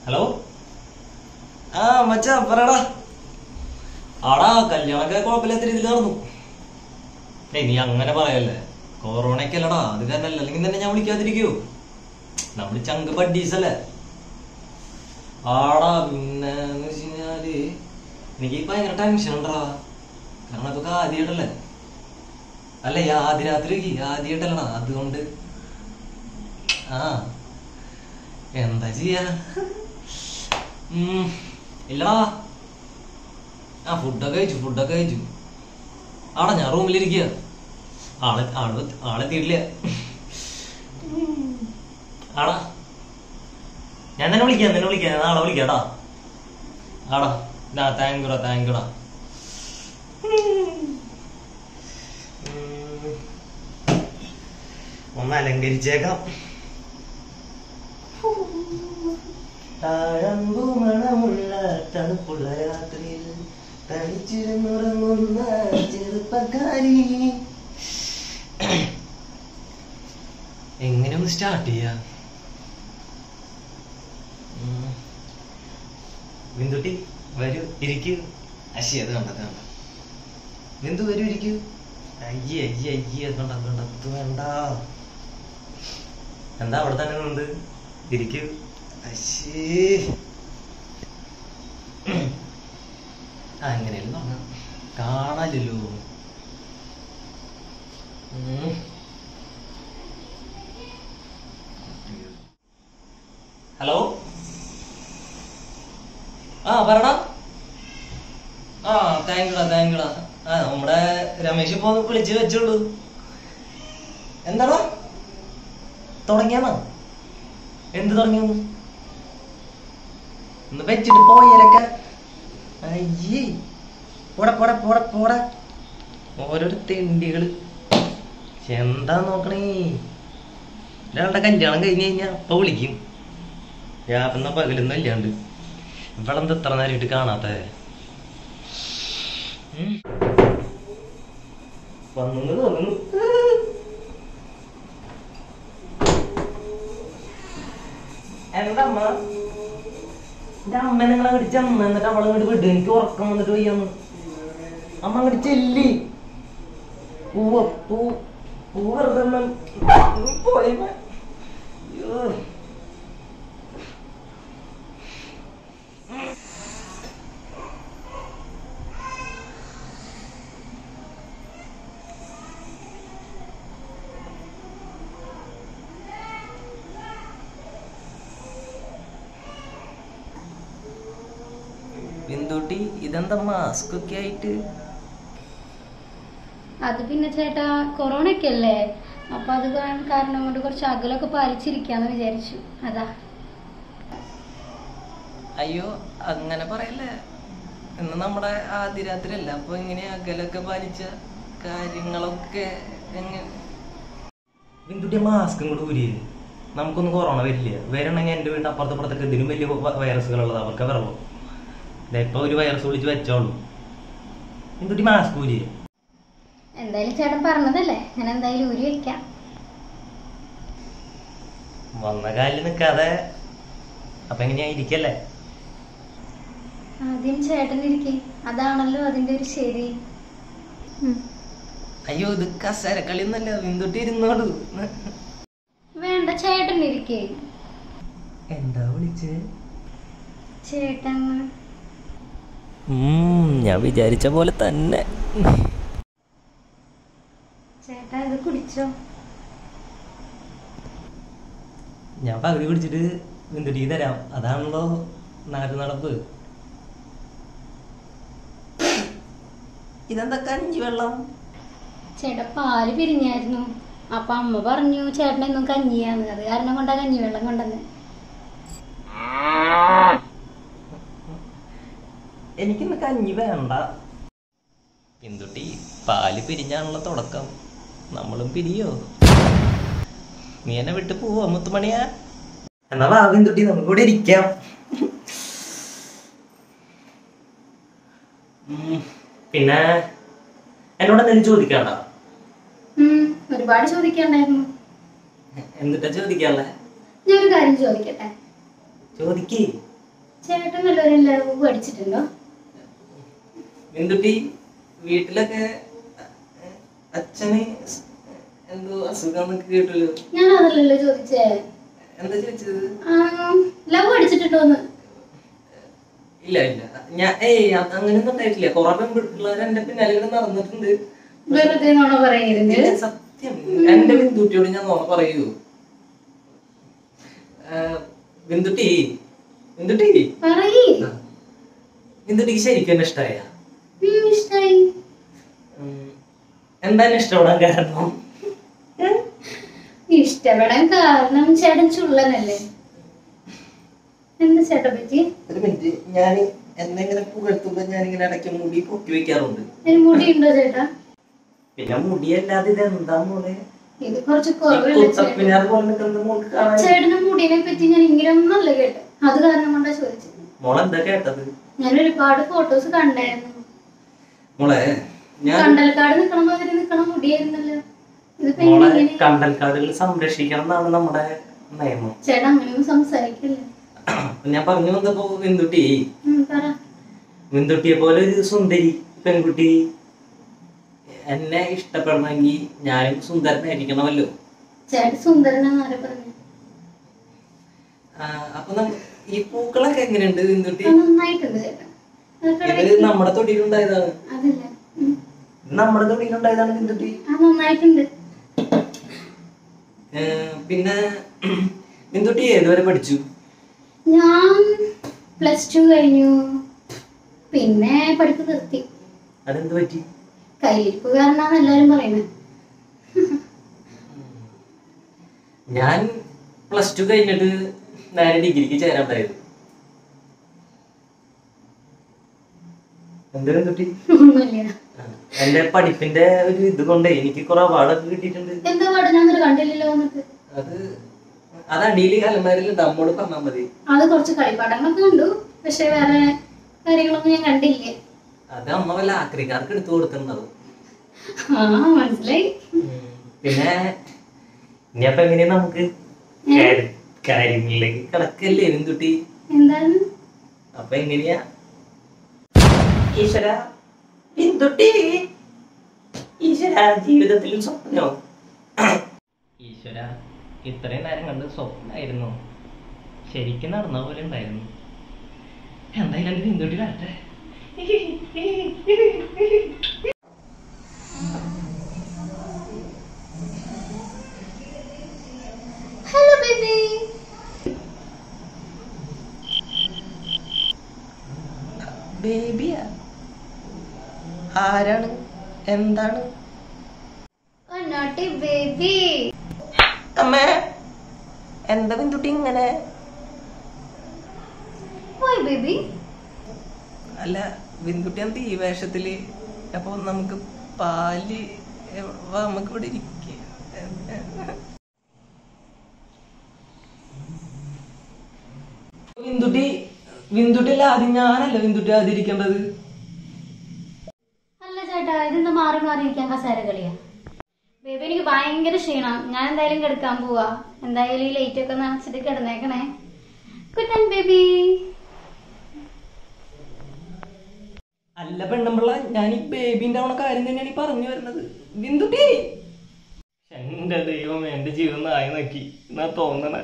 Hello ആ മച്ചാ പറയടാ ആടാ കല്യാണമൊക്കെ കുഴപ്പമില്ലാത്ത രീതിയിൽ നടന്നു ഏയ് നീ അങ്ങനെ പറയല്ലേ കൊറോണയൊക്കെ അല്ലടാ അത് കാരണല്ല അല്ലെങ്കിൽ തന്നെ ഞാൻ വിളിക്കാതിരിക്കോ നമ്മള് ചങ്ക് ബഡ്ഡീസ് അല്ലേ ആടാ പിന്നെ എന്ന് വെച്ച് കഴിഞ്ഞാല് എനിക്ക് ഭയങ്കര ടെൻഷൻ ഉണ്ടാ കാരണം അതൊക്കെ ആദ്യമായിട്ടല്ലേ അല്ല ഈ ആദ്യ രാത്രി ആദ്യമായിട്ടല്ലടാ അതുകൊണ്ട് ആ എന്താ ചെയ്യാ ഉം, ഇല്ലടാ ആ ഫുഡൊക്കെ കഴിച്ചു ഫുഡൊക്കെ കഴിച്ചു ആടാ ഞാൻ റൂമിലിരിക്കുക ആളെ ആള് ആളെത്തിയിട്ടില്ല ആടാ ഞാൻ തന്നെ വിളിക്കാം നിന്നെ വിളിക്കാം ഞാൻ നാളെ വിളിക്കാടാ ആടാ ആ താങ്ക് യുടാ താങ്ക് യുടാ ഒന്ന് അലങ്കരിച്ചേക്കാം താഴമ്പു മണമുള്ള തണുപ്പുള്ള രാത്രിയിൽ തനിച്ചിരുന്നുറങ്ങുന്ന ചെറുപ്പക്കാരി എങ്ങനെ ഒന്ന് സ്റ്റാർട്ട് ചെയ്യാ ഉം. ബിന്ദുട്ടി വരൂ ഇരിക്കൂ അശി അത് കണ്ടത് കണ്ട ബിന്ദു വരൂ ഇരിക്കൂ അയ്യേ അയ്യേ അയ്യേ അത് വേണ്ട അത് വേണ്ട അത് വേണ്ട എന്താ അവിടെ തന്നെ നിന്ന് ഇരിക്കൂ അശ്ശേ ആ എങ്ങനെയല്ല പറഞ്ഞ കാണാനില്ലല്ലോ ഉം. ഹലോ ആ പറടാ ആ താങ്ക് യുടാ താങ്ക് യുടാ ആ നമ്മുടെ രമേശ് ഇപ്പൊ വിളിച്ച് വെച്ചുള്ളൂ എന്താടാ തുടങ്ങിയാണോ എന്ത് തുടങ്ങിയെന്ന് ഒന്ന് വെച്ചിട്ട് പോയാലൊക്കെ അയ്യേ പോടെ പോടെ പോടെ പോടെ ഓരോരോ തെണ്ടികള് ശ്ശെ, എന്താ നോക്കണേ ഒരാളുടെ കല്യാണം കഴിഞ്ഞ് കഴിഞ്ഞാ അപ്പൊ വിളിക്കും രാപ്പെന്ന പകലൊന്നും ഇല്ലാണ്ട് ഇവളെന്താ ഇത്ര നേരമായിട്ട് കാണാത്ത വന്നു തോന്നുന്നു എന്താ അമ്മ എന്റെ അമ്മ നിങ്ങളെ അങ്ങോട്ട് ചെന്ന് എന്നിട്ട് അവളെ അങ്ങോട്ട് വിടും എനിക്ക് ഉറക്കം വന്നിട്ട് വയ്യാന്ന് അമ്മ അങ്ങോട്ട് ചെല്ലി പൂവ പൂ പൂ വെറുതെ ഒന്ന് പോയി അമ്മ. അയ്യോ. ബിന്ദുട്ടി ഇതെന്താ മാസ്ക് ഒക്കെ ആയിട്ട് അത് പിന്നെ ചേട്ടാ കൊറോണ ഒക്കെ അല്ലേ അപ്പൊ അത് കാ- കാരണം കൊണ്ട് കുറച്ച് അകലൊക്കെ പാലിച്ചിരിക്കാന്ന് വിചാരിച്ചു അതാ അയ്യോ അങ്ങനെ പറയല്ലേ ഇന്ന് നമ്മുടെ ആദ്യ രാത്രി അല്ല അപ്പൊ ഇങ്ങനെ അകലൊക്കെ പാലിച്ച കാര്യങ്ങളൊക്കെ എങ്ങനെ ബിന്ദുട്ടി മാസ്കും കൂടെ ഊരി നമുക്കൊന്നും കൊറോണ വരില്ല വരണമെങ്കിൽ എൻ്റെ വീടിൻ്റെ അപ്പുറത്ത് അപ്പുറത്തൊക്കെ ഇതിനും വലിയ വൈറസുകളുള്ളത് അവർക്ക് വരളൂ ഇപ്പൊ ഒരു വൈറസ് വിളിച്ച് വെച്ചോളൂ ബിന്ദുട്ടി മാസ്ക് ഊരി എന്തായാലും ചേട്ടൻ പറഞ്ഞതല്ലേ ഞാൻ എന്തായാലും ഊരി വെക്കാം വന്ന കാലിൽ നിൽക്കാതെ അപ്പൊ എങ്ങനെയാ ഇരിക്കല്ലേ ആദ്യം ചേട്ടൻ ഇരിക്കെ അതാണല്ലോ അതിന്റെ ഒരു ശരി ഉം. അയ്യോ ഇത് കസേര കളിയൊന്നല്ല ബിന്ദുട്ടി ഇരുന്നോളൂ വേണ്ട ചേട്ടൻ ഇരിക്കേ എന്താ വിളിച്ചേ ചേട്ടൻ ഞാൻ വിചാരിച്ച പോലെ തന്നെ ചേട്ടാ ഇത് കുടിച്ചോ ഞാൻ പകുതി പിടിച്ചിട്ട് ബിന്ദുട്ടി തരാം അതാണല്ലോ നാട്ടു നടപ്പ് ഇതെന്താ കഞ്ഞി വെള്ളം ചേട്ടാ പാല് പിരിഞ്ഞായിരുന്നു അപ്പൊ അമ്മ പറഞ്ഞു ചേട്ടൻ എന്നും കഞ്ഞിയാന്ന് അത് കാരണം കൊണ്ടാ കഞ്ഞി വെള്ളം കൊണ്ടുവന്ന് എനിക്കിന്ന് കഞ്ഞി വേണ്ട ബിന്ദുട്ടി പാല് പിരിഞ്ഞാണല്ലോ തുടക്കം നമ്മളും പിരിയോ നീ എന്നെ വിട്ട് പോവോ മുത്തുമണിയാ എന്നാ വാ ബിന്ദുട്ടി നമുക്ക് ഇവിടെ ഇരിക്കാം ഉം, പിന്നെ എന്നോട് എന്തെങ്കിലും ചോദിക്കണ്ട ഉം, ഒരുപാട് ചോദിക്കാണ്ടായിരുന്നു എന്നിട്ടാ ചോദിക്കാനുള്ളേ ഞാനൊരു കാര്യം ചോദിക്കട്ടെ ചോദിക്കേ ചേട്ടൻ വല്ലവരും ലവ് പഠിച്ചിട്ടുണ്ടോ ബിന്ദുട്ടി വീട്ടിലൊക്കെ അ- അച്ഛന് സ് എന്തോ അസുഖം എന്നൊക്കെ കേട്ടല്ലോ ഞാൻ അതല്ലല്ലോ ചോദിച്ചേ എന്താ ചോദിച്ചത് ലവ് പഠിച്ചിട്ടുണ്ടോന്ന് ഇല്ല ഇല്ല ഞാൻ ഏയ് അത് അങ്ങനെയൊന്നും ഉണ്ടായിട്ടില്ല കുറെ പെൺപിള്ളേർ എന്റെ പിന്നാലെ ഇങ്ങനെ നടന്നിട്ടുണ്ട് വെറുതെ നോണ പറയരുത് ഇല്ല, സത്യം എന്റെ ബിന്ദുട്ടിയോട് ഞാൻ നോണ പറയൂ ആ, ബിന്ദുട്ടി ബിന്ദുട്ടി പറയ് ആ. ബിന്ദുട്ടിക്ക് ശരിക്കും എന്നെ ഇഷ്ടായ ഉം, ഇഷ്ടായി എന്താണ് ഇഷ്ടപ്പെടാൻ കാരണം ഇഷ്ടപ്പെടാൻ കാരണം ചേട്ടൻ ചുള്ളനല്ലേ എന്താ ചേട്ടൻ പറ്റി ഒരു മിനിറ്റ് ഞാൻ എന്നെങ്ങനെ പുകഴ്ത്തുമ്പോ ഞാനിങ്ങനെ ഇടയ്ക്ക് മുടി പൊക്കി വെക്കാറുണ്ട് ഒരു മുടി ഉണ്ടോ ചേട്ടാ പിന്നെ മുടിയല്ലാതെ ഇത് എന്താ മോളെ ഇത് കുറച്ച് ഈ കുറവല്ലേ ചേട്ടാ കുത്തപ്പിനാർ പോലെ നിൽക്കുന്ന മോൾക്ക് കാണാൻ ചേട്ടന്റെ മുടിനെ പറ്റി ഞാൻ ഇങ്ങനെയൊന്നല്ല കേട്ടെ അത് കാരണം കൊണ്ടാ ചോദിച്ചത് മോളെന്താ കേട്ടത് ഞാൻ ഒരുപാട് ഫോട്ടോസ് കണ്ടായിരുന്നു മോളെ ഞാൻ കണ്ടൽക്കാട് നിക്കണ മാതിരി നിക്കണ മുടിയായിരുന്നല്ലോ ഇതിപ്പോ മോളെ എങ്ങനെ കണ്ടൽക്കാടുകൾ സംരക്ഷിക്കണം എന്നാണ് നമ്മുടെ നിയമം ചേട്ടാ അങ്ങനെയൊന്നും സംസാരിക്കില്ല ഞാൻ പറഞ്ഞു വന്നപ്പോ ബിന്ദുട്ടി ഉം, പറ ബിന്ദുട്ടിയെ പോലെ ഒരു സുന്ദരി പെൺകുട്ടി എന്നെ ഇഷ്ടപ്പെടണമെങ്കിൽ ഞാനും സുന്ദരനായിരിക്കണമല്ലോ ചേട്ടൻ സുന്ദരനാന്ന് ആരെ പറഞ്ഞു ആ, അപ്പൊ നമ്മ- ഈ പൂക്കളൊക്കെ എങ്ങനെയുണ്ട് ബിന്ദുട്ടി അത് നന്നായിട്ടുണ്ട് ചേട്ടാ അതൊക്കെ ഇത് നമ്മുടെ തൊടിയിലുണ്ടായതാണ് അതില്ല ഉം. ഇത് നമ്മുടെ തൊടിയിലുണ്ടായതാണ് ബിന്ദുട്ടി അത് നന്നായിട്ടുണ്ട് ഏ, പിന്നെ ബിന്ദുട്ടി ഏതുവരെ പഠിച്ചു ഞാൻ പ്ലസ് ടു കഴിഞ്ഞു പിന്നെ പഠിപ്പ് നിർത്തി അതെന്ത് പറ്റി കയ്യിരിപ്പ് കാരണമാണ് എല്ലാരും പറയുന്നത് ഞാൻ പ്ലസ് ടു കഴിഞ്ഞിട്ട് നേരെ ഡിഗ്രിക്ക് ചേരാണ്ടായത് എന്ത് ബിന്ദുട്ടി ഒന്നുമില്ല ആ, എന്റെ പഠിപ്പിന്റെ ഒരു ഇത് കൊണ്ടേ എനിക്ക് കുറെ അവാർഡൊക്കെ കിട്ടിയിട്ടുണ്ട് എന്താ പാട് ഞാൻ ഒരു കണ്ടില്ലല്ലോ എന്നിട്ട് അത് അത് അടിയിൽ അലമാരിൽ നമ്മോട് പറഞ്ഞാൽ മതി അത് കുറച്ച് കളിപ്പാട്ടങ്ങളൊക്കെ കണ്ടു പക്ഷെ വേറെ കാര്യങ്ങളൊന്നും ഞാൻ കണ്ടില്ല അത് അമ്മ വല്ല ആക്രിക്കാർക്ക് എടുത്തു കൊടുത്തിട്ടുണ്ടാവും ആ മനസ്സിലായി ഉം. പിന്നെ ഇനിയപ്പൊ എങ്ങനെയാ നമുക്ക് കാര്യ- കാര്യങ്ങളിലേക്ക് കിടക്കല്ലേ ബിന്ദുട്ടി എന്താണ് അപ്പൊ എങ്ങനെയാ ഈശ്വര ബിന്ദുട്ടി ഈശ്വര ജീവിതത്തിൽ സ്വപ്നോ ഈശ്വര ഇത്രയും നേരം കണ്ട് സ്വപ്നായിരുന്നു ശരിക്കും നടന്ന പോലെ ഉണ്ടായിരുന്നു എന്തായാലും എന്റെ ബിന്ദുട്ടി വരട്ടെ ഹലോ ബേബി ബേബിയാ ആരാണ് എന്താണ് നോട്ടി ബേബി അമ്മേ എന്താ ബിന്ദുട്ടി ഇങ്ങനെ പോയി ബേബി അല്ല ബിന്ദുട്ടി എന്താ ഈ വേഷത്തില് അപ്പൊ നമുക്ക് പാല് എവ- വാ, നമുക്ക് ഇവിടെ ഇരിക്കാം ബിന്ദുട്ടി ബിന്ദുട്ടി അല്ല ആദ്യം ഞാനല്ല ബിന്ദുട്ടി ആദ്യം ഇരിക്കേണ്ടത് അല്ല ചേട്ടാ ഇതെന്താ മാറി മാറി ഇരിക്കാൻ കസേര കളിയാ ബേബി എനിക്ക് ഭയങ്കര ക്ഷീണം ഞാൻ എന്തായാലും കിടക്കാൻ പോവാ എന്തായാലും ഈ ലൈറ്റ് ഒക്കെ നനച്ചിട്ട് കിടന്നേക്കണേ ഗുഡ് നൈറ്റ് ബേബി അല്ല പെണ്ണുമ്പിള്ള ഞാൻ ഈ ബേബിന്റെ അവണ കാര്യം തന്നെയാണ് ഈ പറഞ്ഞു വരുന്നത് ബിന്ദുട്ടി എന്റെ ദൈവം എന്റെ ജീവിതം നായി നോക്കി എന്നാ തോന്നണ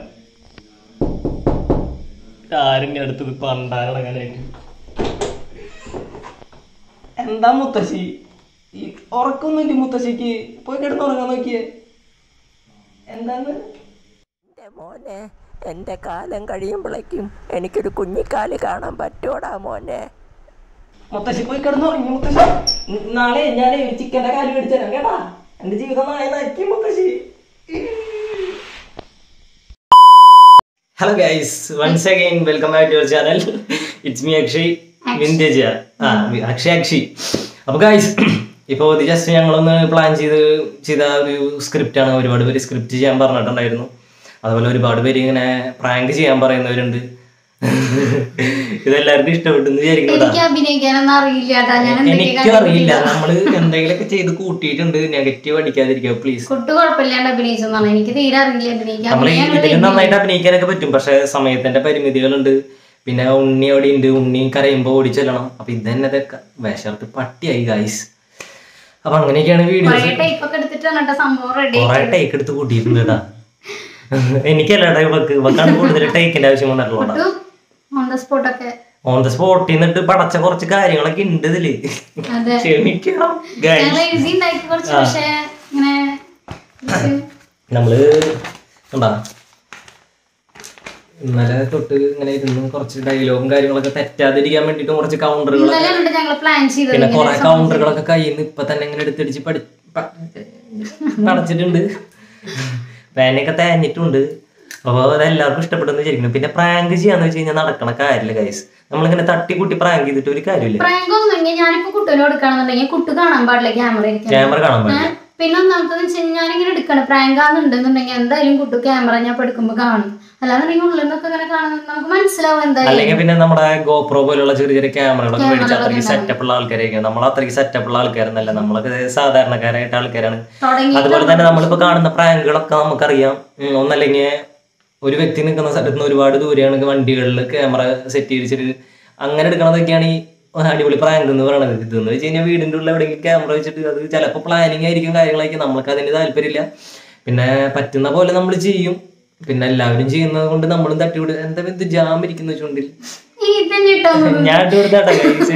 ആരും അടുത്തത് പണ്ടാരടങ്ങാനായിട്ട് എന്താ മുത്തശ്ശി ഈ ഉറക്കൊന്നുമില്ല മുത്തശ്ശിക്ക് പോയി കിടന്ന് ഉറങ്ങാൻ നോക്കിയേ എന്താണ് എൻ്റെ മോനെ എൻ്റെ കാലം കഴിയുമ്പോഴേക്കും എനിക്കൊരു കുഞ്ഞിക്കാല് കാണാൻ പറ്റൂടാ മോനെ മുത്തശ്ശി പോയി കിടന്ന് ഉറങ്ങി മുത്തശ്ശി ന- നാളെ ഞാൻ ഒരു ചിക്കന്റെ കാല് മേടിച്ചു തരാം കേട്ടാ എന്റെ ജീവിതം നായ നയിക്കും മുത്തശ്ശി hello guys once again welcome back to your channel it's me Akshay vintage ആ അക്ഷയ് അക്ഷയ് അപ്പൊ ഗൈസ് ഇപ്പോൾ ഇത് ജസ്റ്റ് ഞങ്ങളൊന്ന് പ്ലാൻ ചെയ്ത് ചെയ്ത ഒരു സ്ക്രിപ്റ്റ് ആണ് ഒരുപാട് പേര് സ്ക്രിപ്റ്റ് ചെയ്യാൻ പറഞ്ഞിട്ടുണ്ടായിരുന്നു അതുപോലെ ഒരുപാട് പേര് ഇങ്ങനെ പ്രാങ്ക് ചെയ്യാൻ പറയുന്നവരുണ്ട് ഇതെല്ലാവർക്കും ഇഷ്ടപ്പെട്ടെന്ന് വിചാരിക്കുന്നു എനിക്ക് അഭിനയിക്കാനൊന്നും അറിയില്ല കേട്ടാ ഞാൻ എന്തൊക്കെ എനിക്കും അറിയില്ല നമ്മള് എന്തെങ്കിലുമൊക്കെ ചെയ്ത് കൂട്ടിയിട്ടുണ്ട് നെഗറ്റീവ് അടിക്കാതിരിക്കുക പ്ലീസ് കുട്ടു കുഴപ്പമില്ലാണ്ട് അഭിനയിച്ചെന്നാണ് എനിക്ക് തീരെ അറിയില്ല അഭിനയിക്കാൻ നമ്മൾ ഞാൻ ഇതിൽ നന്നായിട്ട് അഭിനയിക്കാനൊക്കെ പറ്റും പക്ഷെ സമയത്തിന്റെ പരിമിതികളുണ്ട് പിന്നെ ഉണ്ണി അവിടെ ഉണ്ട് ഉണ്ണി കരയുമ്പോൾ ഓടി ചെല്ലണം അപ്പൊ ഇത് തന്നെ ഇതൊക്കെ വിശർത്ത് പട്ടിയായി ഗൈസ് അപ്പൊ അങ്ങനെയൊക്കെയാണ് കൊറേ വീഡിയോസ് ടൈപ്പ് ഒക്കെ എടുത്തിട്ടാണ് കേട്ടോ സംഭവം റെഡി കൊറേ ടേക്ക് എടുത്ത് കൂട്ടിയിട്ടുണ്ട് കേട്ടാ എനിക്കല്ല ഇവക്ക് ഇവക്കാണ് കൂടുതൽ ടേക്കിന്റെ ആവശ്യം വന്നിട്ടുള്ളത് ഓൺ ദ സ്പോട്ട് ഒക്കെ ഓൺ ദ സ്പോട്ടിൽ നിന്നിട്ട് പടച്ച കുറച്ച് കാര്യങ്ങളൊക്കെ ഉണ്ട് ഇതില് അതെ ക്ഷമിക്കണം ഗൈസ് ഞങ്ങൾ ഈസി ഉണ്ടാക്കി കുറച്ച് പക്ഷേ ഇങ്ങനെ കുറച്ച് നമ്മള് എന്താ ഇന്നലെ തൊട്ട് ഇങ്ങനെ ഇരുന്ന് കുറച്ച് ഡയലോഗും കാര്യങ്ങളൊക്കെ തെറ്റാതിരിക്കാൻ വേണ്ടിട്ട് കുറച്ച് കൗണ്ടറുകൾ ഇന്നലെ കണ്ടിട്ട് ഞങ്ങൾ പ്ലാൻ ചെയ്തത് പിന്നെ കുറെ കൗണ്ടറുകളൊക്കെ കയ്യിൽ നിന്ന് ഇപ്പൊ തന്നെ ഇങ്ങനെ എടുത്തടിച്ച് പഠി പ- പഠിച്ചിട്ടുണ്ട് പേനയൊക്കെ തേഞ്ഞിട്ടുണ്ട് അപ്പോൾ അത് എല്ലാവർക്കും ഇഷ്ടപ്പെടുന്നു വിചാരിക്കുന്നു പിന്നെ പ്രാങ്ക് ചെയ്യാന്ന് വെച്ച് കഴിഞ്ഞാൽ നടക്കണ കാര്യമില്ല ഗൈസ് നമ്മളിങ്ങനെ തട്ടിക്കൂട്ടി പ്രാങ്ക് ചെയ്തിട്ട് ഒരു കാര്യമില്ല പ്രാങ്ക് ഒന്നുമില്ല ഞാനിപ്പോ കുട്ടീനെ കൊടുക്കുകയാണെന്നുണ്ടെങ്കിൽ കുട്ടി കാണാൻ പാടില്ല ക്യാമറ ഇരിക്കാൻ ക്യാമറ കാണാൻ പാടില്ല പിന്നെ ഒന്നാമത്തെ വെച്ച് കഴിഞ്ഞാൽ ഞാനിങ്ങനെ എടുക്കണം പ്രാങ്ക് ആണെന്നുണ്ടെന്നുണ്ടെങ്കിൽ എന്തായാലും കുട്ടി ക്യാമറ ഞാൻ ഇപ്പൊ എടുക്കുമ്പോ കാണും അല്ലാന്നുണ്ടെങ്കിൽ ഉള്ളിൽ നിന്നൊക്കെ ഇങ്ങനെ കാണുന്നത് നമുക്ക് മനസ്സിലാവും എന്തായാലും അല്ലെങ്കിൽ പിന്നെ നമ്മുടെ ഗോപ്രോ പോലുള്ള ചെറിയ ചെറിയ ക്യാമറകളൊക്കെ മേടിച്ച് അത്രയ്ക്ക് സെറ്റപ്പ് ഉള്ള ആൾക്കാരായിരിക്കും നമ്മൾ അത്രയ്ക്ക് സെറ്റപ്പ് ഉള്ള ആൾക്കാരൊന്നല്ല നമ്മളൊക്കെ സാധാരണക്കാരായിട്ട് ആൾക്കാരാണ് തുടങ്ങി അതുപോലെ തന്നെ നമ്മളിപ്പോ കാണുന്ന പ്രാങ്കുകളൊക്കെ നമുക്കറിയാം ഉം, ഒന്നല്ലെങ്കിൽ ഒരു വ്യക്തി നിൽക്കുന്ന സ്ഥലത്ത് നിന്ന് ഒരുപാട് ദൂരെയാണെങ്കിൽ വണ്ടികളിൽ ക്യാമറ സെറ്റ് ചെയ്തിട്ട് അങ്ങനെ എടുക്കണതൊക്കെയാണ് ഈ അടിപൊളി പ്രാങ്ക് എന്ന് പറയുന്നത് ഇതെന്ന് വെച്ച് കഴിഞ്ഞാൽ വീടിന്റെ ഉള്ളിൽ എവിടെയെങ്കിലും ക്യാമറ വെച്ചിട്ട് അത് ചിലപ്പോൾ പ്ലാനിങ് ആയിരിക്കും കാര്യങ്ങളായിരിക്കും നമ്മൾക്ക് അതിന് താല്പര്യമില്ല പിന്നെ പറ്റുന്ന പോലെ നമ്മൾ ചെയ്യും പിന്നെ എല്ലാവരും ചെയ്യുന്നത് കൊണ്ട് നമ്മളും തട്ടിവിടും എന്താ ഇത് ജാം ഇരിക്കുന്ന ചുണ്ടിൽ ഈ തന്നെ ഇട്ടോ ഞാൻ ഇട്ടുകൊടുത്താട്ടെ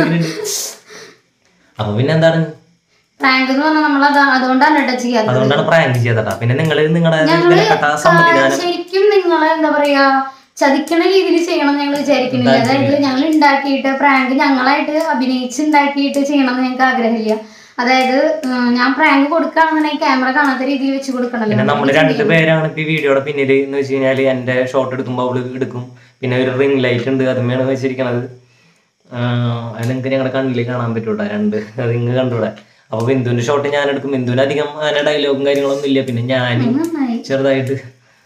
അപ്പൊ പിന്നെ എന്താണ് പ്രാങ്ക് എന്ന് പറഞ്ഞാൽ നമ്മൾ അത് അതുകൊണ്ടാണ് കേട്ടോ ചെയ്യാത്തത് അതുകൊണ്ടാണ് പ്രാങ്ക് ചെയ്തതാ പിന്നെ നിങ്ങൾ നിങ്ങളുടെ ഞങ്ങള് വിലപ്പെട്ട സമ്മതിദാനം ശരിക്കും നിങ്ങളെ എന്താ പറയാ ചതിക്കണ രീതിയിൽ ചെയ്യണം ഞങ്ങൾ വിചാരിക്കുന്നില്ല അതായത് ഞങ്ങൾ ഉണ്ടാക്കിയിട്ട് പ്രാങ്ക് ഞങ്ങളായിട്ട് അഭിനയിച്ച് ഉണ്ടാക്കിയിട്ട് ചെയ്യണം എന്ന് ഞങ്ങൾക്ക് ആഗ്രഹമില്ല അതായത് ഉം, ഞാൻ പ്രാങ്ക് കൊടുക്കുകയാണെന്നുണ്ടെങ്കിൽ ക്യാമറ കാണാത്ത രീതിയിൽ വെച്ച് കൊടുക്കണല്ലോ പിന്നെ നമ്മൾ രണ്ട് പേരാണ് ഇപ്പൊ ഈ വീഡിയോയുടെ പിന്നിൽ എന്ന് വെച്ച് കഴിഞ്ഞാല് എന്റെ ഷോട്ട് എടുക്കുമ്പോൾ അവള് എടുക്കും പിന്നെ ഒരു റിംഗ് ലൈറ്റ് ഉണ്ട് അതുമ്മയാണ് വെച്ചിരിക്കണത് ആഹ് അത് നിങ്ങൾക്ക് ഞങ്ങളുടെ കണ്ണിൽ കാണാൻ പറ്റൂട്ടാ രണ്ട് റിങ് കണ്ടൂടെ അപ്പൊ ബിന്ദുവിന്റെ ഷോട്ട് ഞാൻ എടുക്കും ബിന്ദുവിന് അധികം അങ്ങനെ ഡയലോഗും കാര്യങ്ങളൊന്നും ഇല്ല പിന്നെ ഞാൻ നന്നായി ചെറുതായിട്ട്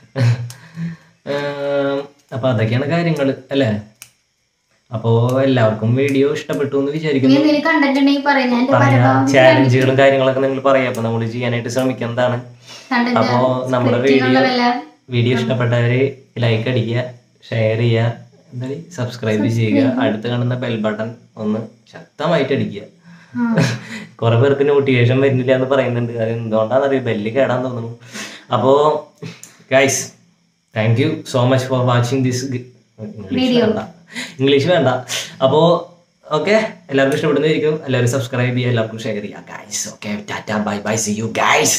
ആഹ് അപ്പൊ അതൊക്കെയാണ് കാര്യങ്ങൾ അല്ലേ അപ്പോ എല്ലാവർക്കും വീഡിയോ ഇഷ്ടപ്പെട്ടു എന്ന് ഇനി വിചാരിക്കുന്നു എന്തെങ്കിലും കണ്ടന്റ് ഉണ്ടെങ്കിൽ പറയാം ഞാൻ എന്റെ പറയാ പരമാവധി ചാലഞ്ചുകളും കാര്യങ്ങളൊക്കെ നിങ്ങൾ പറയാം അപ്പൊ നമ്മൾ ചെയ്യാനായിട്ട് ശ്രമിക്കുന്നതാണ് കണ്ടന്റ് അപ്പോ നമ്മുടെ വീഡിയോ വീഡിയോ ഇഷ്ടപ്പെട്ടവര് ലൈക്ക് അടിക്കുക ഷെയർ ചെയ്യുക എന്താ സബ്സ്ക്രൈബ് ചെയ്യുക അടുത്ത് കാണുന്ന ബെൽ ബട്ടൺ ഒന്ന് ശക്തമായിട്ട് അടിക്കുക കുറെ പേർക്ക് നോട്ടിഫിക്കേഷൻ വരുന്നില്ല എന്ന് പറയുന്നുണ്ട് അത് എന്തുകൊണ്ടാണെന്നറിയാം ബെല്ല് കേടാൻ തോന്നുന്നു അപ്പോ guys thank you so much for watching this English വേണ്ട ഇംഗ്ലീഷ് വേണ്ട അപ്പോ ഓക്കെ എല്ലാവർക്കും ഇഷ്ടപ്പെടുന്നതായിരിക്കും എല്ലാവരും സബ്സ്ക്രൈബ് ചെയ്യുക എല്ലാവർക്കും ഷെയർ ചെയ്യുക ഗൈസ് ഓക്കെ ടാറ്റ bye bye see you guys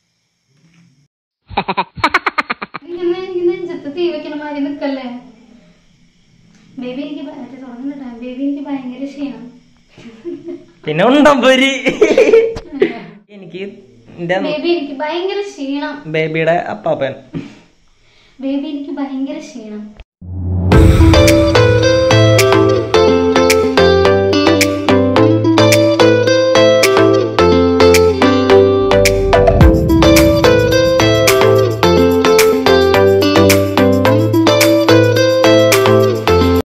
ഇങ്ങനെ ഇങ്ങനെ നെഞ്ചത്ത് തീ വെക്കണ മാതിരി നിക്കല്ലേ ബേബി എനിക്ക് ഭ- മറ്റേ തുടങ്ങുന്നുണ്ടാ ബേബി എനിക്ക് ഭയങ്കര ക്ഷീണം പിന്നെ ഉണ്ടമ്പൊരി എനിക്ക് എന്റെ ബേബി എനിക്ക് ഭയങ്കര ക്ഷീണം ബേബിയുടെ അപ്പാപ്പൻ ബേബി എനിക്ക് ഭയങ്കര ക്ഷീണം